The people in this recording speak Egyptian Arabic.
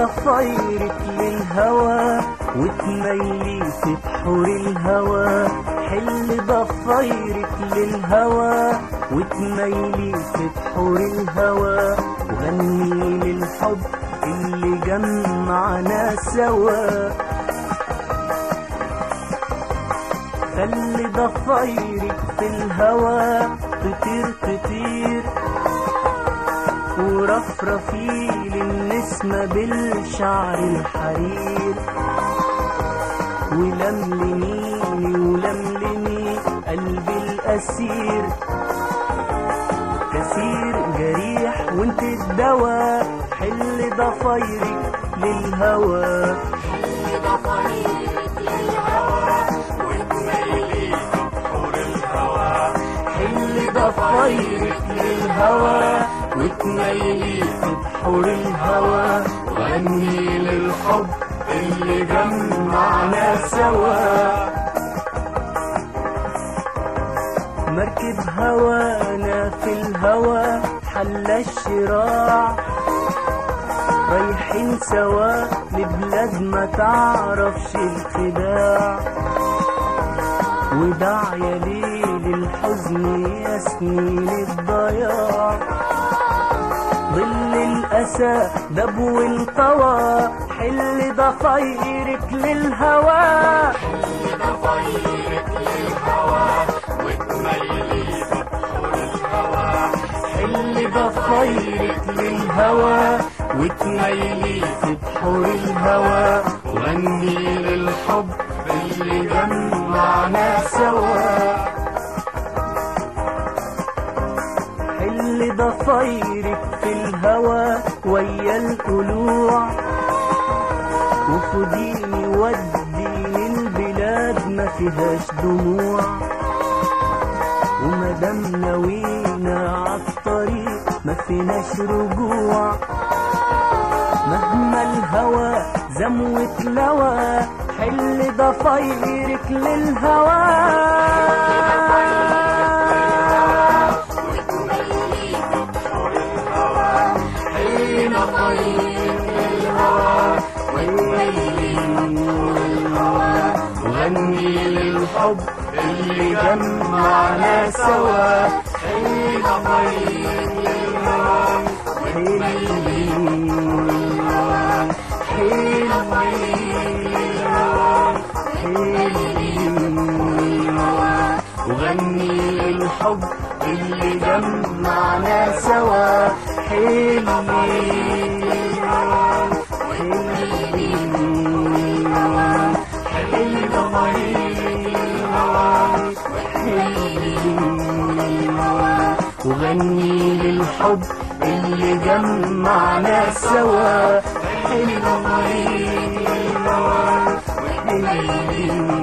ضفايرك للهوى وتميلي في بحور الهوى حل ضفايرك للهوى وتميلي في بحور الهوى وغني للحب اللي جمعنا سوا خلي ضفايرك في الهوى تطير تطير ورفرفي للنسمة بالشعر الحرير ولملميني ولملمي قلبي الأسير كثير جريح وانت الدواء حل ضفايرك للهوى حل ضفايرك للهوى وتميلي في بحور الهوى وغني للحب اللي جمعنا سوا مركب هوانا في الهوى حل الشراع رايحين سوا لبلاد ما تعرفش الخداع وداع يا ليل الحزن يا سنين الضياع ظل الأسى دب وانطوى حل ضفايرك للهوى حل ضفايرك للهوى وتميلي في بحور الهوى وغني للحب اللي جمعنا سوا حل ضفايرك في الهوى ويا القلوع وخديني وديني البلاد ما فيهاش دموع ومادام ناوينا عالطريق ما فيناش رجوع مهما الهوى زموت لوى حل ضفايرك للهوى حل ضفايرك للهوى وغني للحب اللي جمعنا سوا حل ضفايرك للهوى وغني للحب اللي جمعنا سوا حلمي وغني للحب اللي جمعنا سوا حلمي حلمي